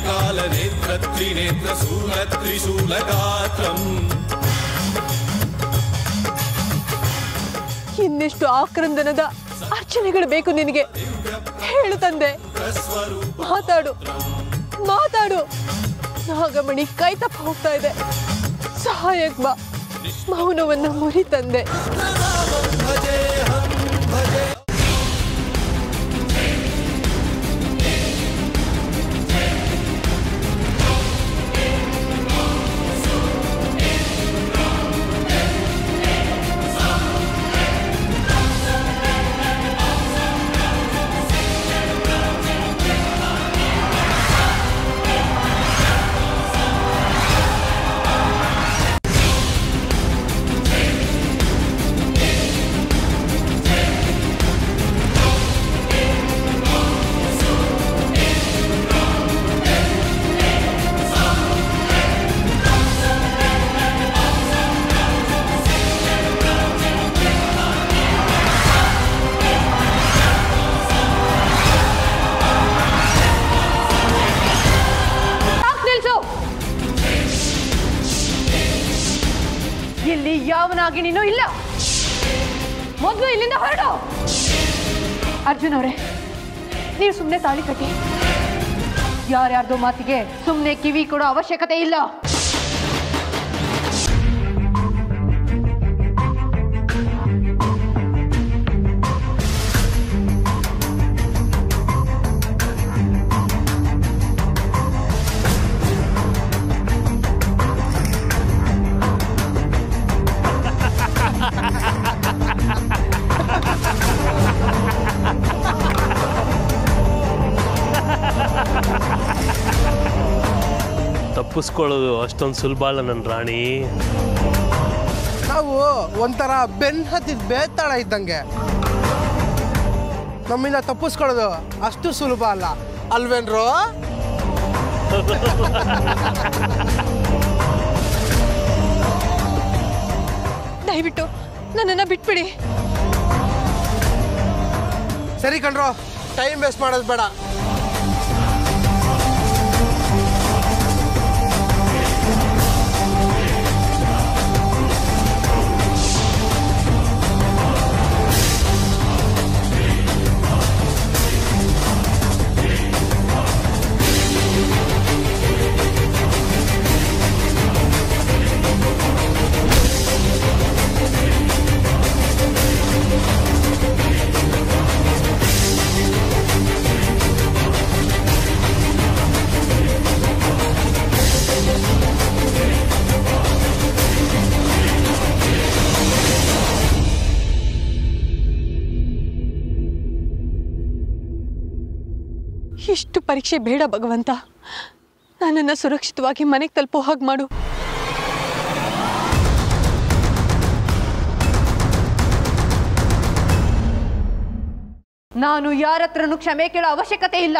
త్రికాలనేత్ర త్రినేత్ర శూల త్రిశూలగాత్రం ಇನ್ನೆಷ್ಟು ಆಕ್ರಂದನದ ಅರ್ಚನೆಗಳು ಬೇಕು ನಿನಗೆ ಹೇಳು ತಂದೆ ಮಾತಾಡು ಮಾತಾಡು ನಾಗಮಣಿ ಕೈ ತಪ್ಪ ಹೋಗ್ತಾ ಇದೆ ಸಹಾಯಕ್ ಬಾ ಮೌನವನ್ನ ಮುರಿ ತಂದೆ ಸಾಕ್ ನಿಲ್ಸು ಇಲ್ಲಿ ಯಾವನಾಗಿ ನೀನು ಇಲ್ಲ ಮೊದಲು ಇಲ್ಲಿಂದ ಹೊರಡು ಅರ್ಜುನ್ ಅವರೇ ನೀವು ಸುಮ್ಮನೆ ತಾಳಿ ಕಟ್ಟಿ ಯಾರ್ಯಾರ್ದೋ ಮಾತಿಗೆ ಸುಮ್ಮನೆ ಕಿವಿ ಕೊಡೋ ಅವಶ್ಯಕತೆ ಇಲ್ಲ ತಪ್ಪಿಸ್ಕೊಳ್ಳೋದು ಅಷ್ಟೊಂದು ಸುಲಭ ಅಲ್ಲ ನನ್ನ ರಾಣಿ ನಾವು ಒಂಥರ ಬೆನ್ ಹತ್ತಿದ ಬೇತಾಳ ಇದ್ದಂಗೆ ನಮ್ಮಿಂದ ತಪ್ಪಿಸ್ಕೊಳ್ಳೋದು ಅಷ್ಟು ಸುಲಭ ಅಲ್ಲ ಅಲ್ವೇನ್ರೋ ದಯವಿಟ್ಟು ನನ್ನನ್ನ ಬಿಟ್ಬಿಡಿ ಸರಿ ಕಣ್ರೋ ಟೈಮ್ ವೇಸ್ಟ್ ಮಾಡೋದು ಬೇಡ ಇಷ್ಟು ಪರೀಕ್ಷೆ ಬೇಡ ಭಗವಂತ ನನ್ನನ್ನು ಸುರಕ್ಷಿತವಾಗಿ ಮನೆಗೆ ತಲುಪೋ ಹಾಗೆ ಮಾಡು ನಾನು ಯಾರ ಹತ್ರನೂ ಕ್ಷಮೆ ಕೇಳೋ ಅವಶ್ಯಕತೆ ಇಲ್ಲ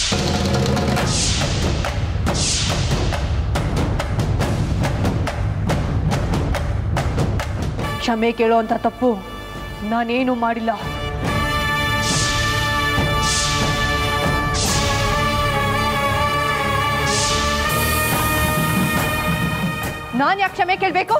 ಕ್ಷಮೆ ಕೇಳೋಂಥ ತಪ್ಪು ನಾನೇನು ಮಾಡಿಲ್ಲ ನಾನು ಯಾಕೆ ಕ್ಷಮೆ ಕೇಳಬೇಕು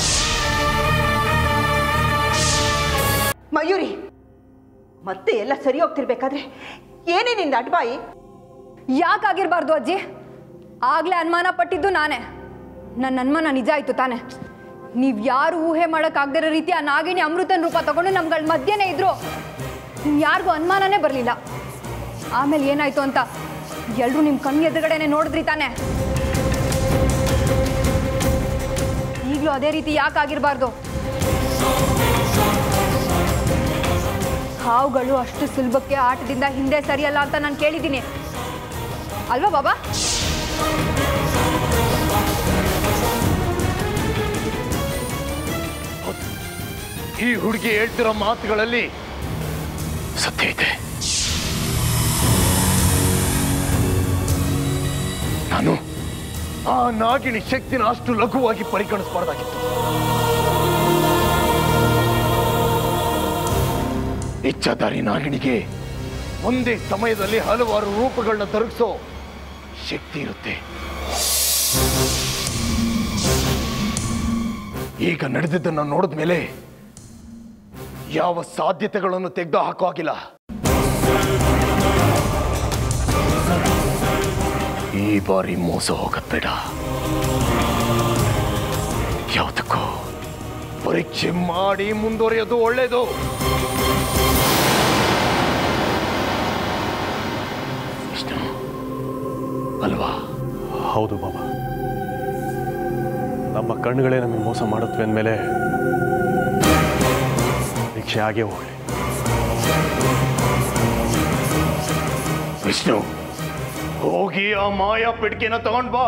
ಮಯೂರಿ ಮತ್ತೆ ಎಲ್ಲ ಸರಿ ಹೋಗ್ತಿರ್ಬೇಕಾದ್ರೆ ಏನೇ ನಿಂದ ಅಡ್ಬಾಯಿ ಯಾಕಾಗಿರ್ಬಾರ್ದು ಅಜ್ಜಿ ಆಗ್ಲೇ ಅನುಮಾನ ಪಟ್ಟಿದ್ದು ನಾನೇ ನನ್ನ ಅನುಮಾನ ನಿಜ ಆಯ್ತು ತಾನೆ ನೀವು ಯಾರು ಊಹೆ ಮಾಡೋಕ್ಕಾಗದಿರೋ ರೀತಿ ಆ ನಾಗಿಣಿ ಅಮೃತನ ರೂಪ ತಗೊಂಡು ನಮ್ಗಳ ಮಧ್ಯನೇ ಇದ್ರು ಯಾರಿಗೂ ಅನುಮಾನನೇ ಬರಲಿಲ್ಲ ಆಮೇಲೆ ಏನಾಯ್ತು ಅಂತ ಎಲ್ಲರೂ ನಿಮ್ಮ ಕಣ್ಣು ಎದುರುಗಡೆನೆ ನೋಡಿದ್ರಿ ತಾನೆ ಈಗಲೂ ಅದೇ ರೀತಿ ಯಾಕಾಗಿರ್ಬಾರ್ದು ಹಾವುಗಳು ಅಷ್ಟು ಸುಲಭಕ್ಕೆ ಆಟದಿಂದ ಹಿಂದೆ ಸರಿಯಲ್ಲ ಅಂತ ನಾನು ಕೇಳಿದ್ದೀನಿ ಅಲ್ವಾ ಬಾಬಾ ಈ ಹುಡುಗಿ ಹೇಳ್ತಿರೋ ಮಾತುಗಳಲ್ಲಿ ಸತ್ಯ ಇದೆ ನಾನು ಆ ನಾಗಿಣಿ ಶಕ್ತಿನ ಅಷ್ಟು ಲಘುವಾಗಿ ಪರಿಗಣಿಸಬಾರ್ದಾಗಿತ್ತು ಇಚ್ಛಾಧಾರಿ ನಾಗಿಣಿಗೆ ಒಂದೇ ಸಮಯದಲ್ಲಿ ಹಲವಾರು ರೂಪಗಳನ್ನ ತರುಗಿಸೋ ಶಕ್ತಿ ಇರುತ್ತೆ ಈಗ ನಡೆದಿದ್ದನ್ನು ನೋಡಿದ ಮೇಲೆ ಯಾವ ಸಾಧ್ಯತೆಗಳನ್ನು ತೆಗೆದು ಹಾಕೋ ಹಾಕಿಲ್ಲ ಈ ಬಾರಿ ಮೋಸ ಹೋಗದ್ ಬೇಡ ಯಾವುದಕ್ಕೂ ಪರೀಕ್ಷೆ ಮಾಡಿ ಮುಂದುವರಿಯೋದು ಒಳ್ಳೇದು ವಿಷ್ಣು ಅಲ್ವಾ ಹೌದು ಬಾಬಾ ನಮ್ಮ ಕಣ್ಣುಗಳೇ ನಮಗೆ ಮೋಸ ಮಾಡುತ್ತವೆ ಅಂದಮೇಲೆ ಪರೀಕ್ಷೆ ಆಗೇ ಹೋಗಲಿ ವಿಷ್ಣು ಹೋಗಿ ಆ ಮಾಯಾ ಪೆಟ್ಟಿಗೆನ ತಗೊಂಡ್ ಬಾ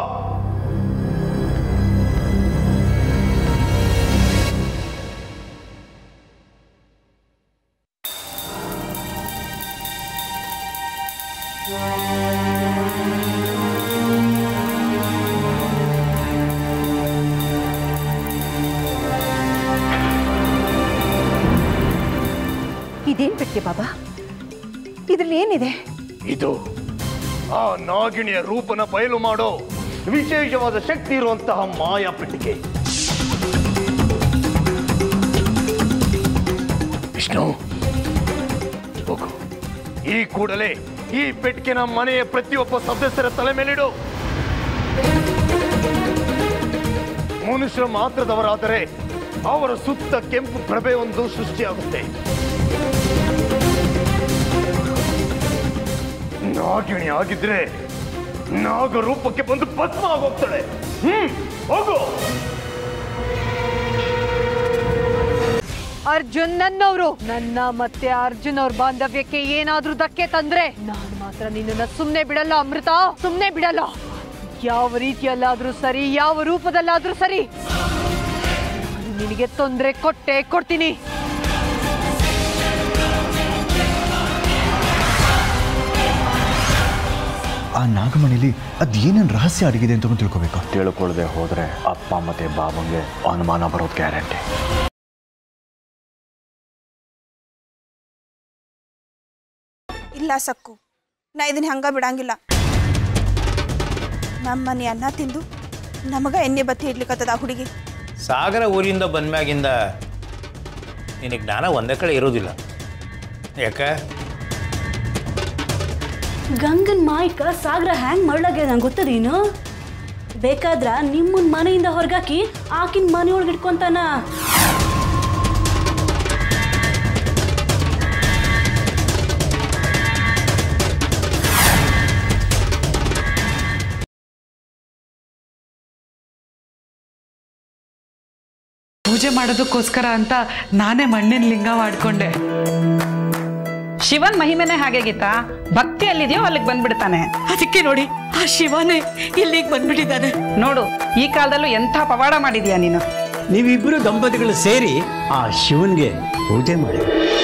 ಇದೇನ್ ಪೆಟ್ಟಿಗೆ ಬಾಬಾ ಇದ್ರಲ್ಲಿ ಏನಿದೆ ಇದು ಆ ನಾಗಿಣಿಯ ರೂಪನ ಬಯಲು ಮಾಡೋ ವಿಶೇಷವಾದ ಶಕ್ತಿ ಇರುವಂತಹ ಮಾಯಾ ಪೆಟ್ಟಿಗೆ ವಿಷ್ಣು ಹೋಗು ಈ ಕೂಡಲೇ ಈ ಪೆಟ್ಟಿಗೆನ ಮನೆಯ ಪ್ರತಿಯೊಬ್ಬ ಸದಸ್ಯರ ತಲೆ ಮೇಲಿಡು ಮನುಷ್ಯರು ಮಾತ್ರದವರಾದರೆ ಅವರ ಸುತ್ತ ಕೆಂಪು ಪ್ರಭೆ ಒಂದು ಸೃಷ್ಟಿಯಾಗುತ್ತೆ ನಾಗಿಣಿ ಆಗಿದ್ರೆ ನಾಗ ರೂಪಕ್ಕೆ ಬಂದು ಭಸ್ಮ ಆಗೋಗ್ತಾಳೆ ಹ್ಮ್ ಹೋಗು ಅರ್ಜುನ್ ನನ್ನವರು ನನ್ನ ಮತ್ತೆ ಅರ್ಜುನ್ ಅವ್ರ ಬಾಂಧವ್ಯಕ್ಕೆ ಏನಾದ್ರೂ ಧಕ್ಕೆ ತಂದ್ರೆ ನಾನು ಮಾತ್ರ ನಿನ್ನನ್ನ ಸುಮ್ನೆ ಬಿಡಲ್ಲ ಅಮೃತ ಸುಮ್ನೆ ಬಿಡಲ್ಲ ಯಾವ ರೀತಿಯಲ್ಲಾದ್ರೂ ಸರಿ ಯಾವ ರೂಪದಲ್ಲಾದ್ರೂ ಸರಿ ನಾನು ನಿನಗೆ ತೊಂದರೆ ಕೊಟ್ಟೆ ಕೊಡ್ತೀನಿ ಆ ನಾಗಮಣಿಲಿ ಅದೇನೇನು ರಹಸ್ಯ ಅಡಗಿದೆ ಅಂತ ತಿಳ್ಕೊಬೇಕು ತಿಳ್ಕೊಳ್ಳದೆ ಹೋದ್ರೆ ಅಪ್ಪ ಮತ್ತೆ ಬಾಬಂಗೆ ಅನುಮಾನ ಬರೋದು ಗ್ಯಾರಂಟಿ ಇಲ್ಲ ಸಕ್ಕು ನಾ ಇದನ್ನ ಹಂಗ ಬಿಡಂಗಿಲ್ಲ ನಮ್ಮ ಮನೆ ಅನ್ನ ತಿಂದು ನಮಗ ಎಣ್ಣೆ ಬತ್ತಿ ಇಡ್ಲಿಕ್ಕತ್ತದ ಆ ಹುಡುಗಿ ಸಾಗರ ಊರಿಂದ ಬಂದ್ಮ್ಯಾಗಿಂದ ನಿನಗೆ ಜ್ಞಾನ ಒಂದೇ ಕಡೆ ಇರೋದಿಲ್ಲ ಯಾಕ ಗಂಗನ್ ಮಾಯಿಕ ಸಾಗರ ಹ್ಯಾಂಗ್ ಮಾಡ್ಲಾಗೆ ನಂಗೆ ಗೊತ್ತದೇನು ಬೇಕಾದ್ರ ನಿಮ್ಮನ್ ಮನೆಯಿಂದ ಹೊರಗಾಕಿ ಆಕಿನ ಮನೆಯೊಳಗೆ ಇಟ್ಕೊಂತಾನ ಪೂಜೆ ಮಾಡೋದಕ್ಕೋಸ್ಕರ ಅಂತ ನಾನೇ ಮಣ್ಣಿನ ಲಿಂಗ ಮಾಡ್ಕೊಂಡೆ ಶಿವನ್ ಮಹಿಮೆನೆ ಹಾಗೆ ಗೀತಾ ಭಕ್ತಿ ಎಲ್ಲಿದೆಯೋ ಅಲ್ಲಿಗೆ ಬಂದ್ಬಿಡ್ತಾನೆ ಅದಕ್ಕೆ ನೋಡಿ ಆ ಶಿವನೇ ಇಲ್ಲಿಗೆ ಬಂದ್ಬಿಟ್ಟಿದ್ದಾನೆ ನೋಡು ಈ ಕಾಲದಲ್ಲೂ ಎಂಥ ಪವಾಡ ಮಾಡಿದ್ಯಾ ನೀನು ನೀವಿಬ್ಬರು ದಂಪತಿಗಳು ಸೇರಿ ಆ ಶಿವನ್ಗೆ ಪೂಜೆ ಮಾಡಿ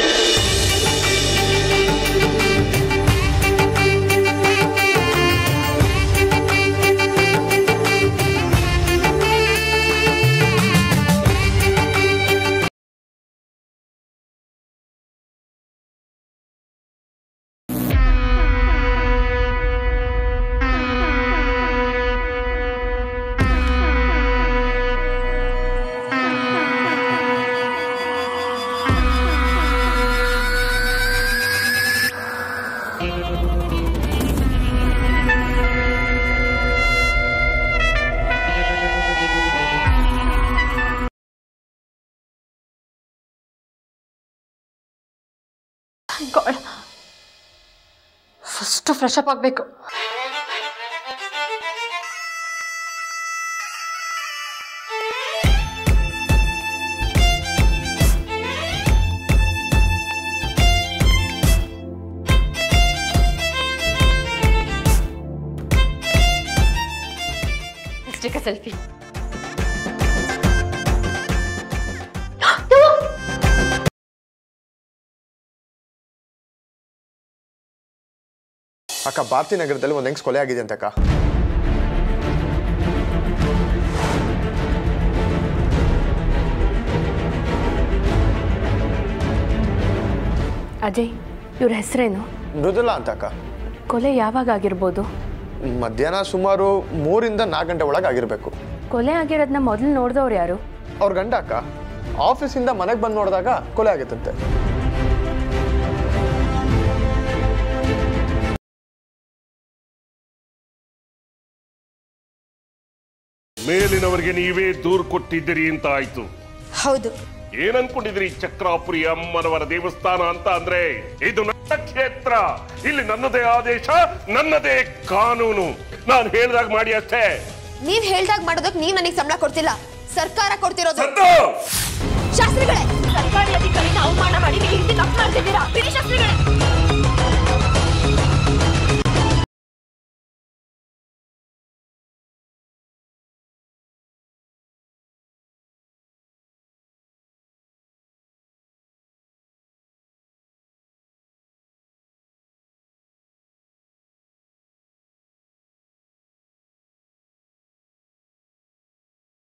ಫಸ್ಟ್ ಫ್ರೆಶ್ ಅಪ್ ಆಗಬೇಕು Take a selfie. ಅಕ್ಕ ಭಾರತಿ ನಗರದಲ್ಲಿ ಒಂದು ಹೆಂಗ್ಸ್ ಕೊಲೆ ಆಗಿದೆ ಅಂತಕ್ಕ ಅಜಯ್ ಇವ್ರ ಹೆಸರೇನು ಮೃದುಲಾ ಅಂತ ಅಕ್ಕ ಕೊಲೆ ಯಾವಾಗ ಆಗಿರ್ಬೋದು ಮಧ್ಯಾಹ್ನ ಸುಮಾರು ಮೂರಿಂದ ನಾಲ್ಕು ಗಂಟೆ ಒಳಗೆ ಆಗಿರಬೇಕು ಕೊಲೆ ಆಗಿರೋದನ್ನ ಮೊದಲು ನೋಡಿದವ್ರು ಯಾರು ಅವ್ರ ಗಂಡ ಅಕ್ಕ ಆಫೀಸಿಂದ ಮನೆಗೆ ಬಂದು ನೋಡಿದಾಗ ಕೊಲೆ ಆಗಿತ್ತಂತೆ ಮೇಲಿನವರಿಗೆ ನೀವೇ ದೂರು ಕೊಟ್ಟಿದ್ದೀರಿ ಅಂತ ಆಯ್ತು ಹೌದು ಏನ್ ಅನ್ಕೊಂಡಿದ್ರಿ ಚಕ್ರಾಪುರಿ ಅಮ್ಮನವರ ದೇವಸ್ಥಾನ ಅಂತ ಅಂದ್ರೆ ಇದು ನನ್ನ ಕ್ಷೇತ್ರ ಇಲ್ಲಿ ನನ್ನದೇ ಆದೇಶ ನನ್ನದೇ ಕಾನೂನು ನಾನು ಹೇಳ್ದಾಗ ಮಾಡಿ ಅಷ್ಟೇ ನೀವ್ ಹೇಳ್ದಾಗ ಮಾಡೋದಕ್ ನೀವ್ ನನಗೆ ಸಂಬಳ ಕೊಡ್ತಿಲ್ಲ ಸರ್ಕಾರ ಕೊಡ್ತಿರೋದು ಸದ್ದು! ಶಾಸ್ತ್ರಿಗಳೇ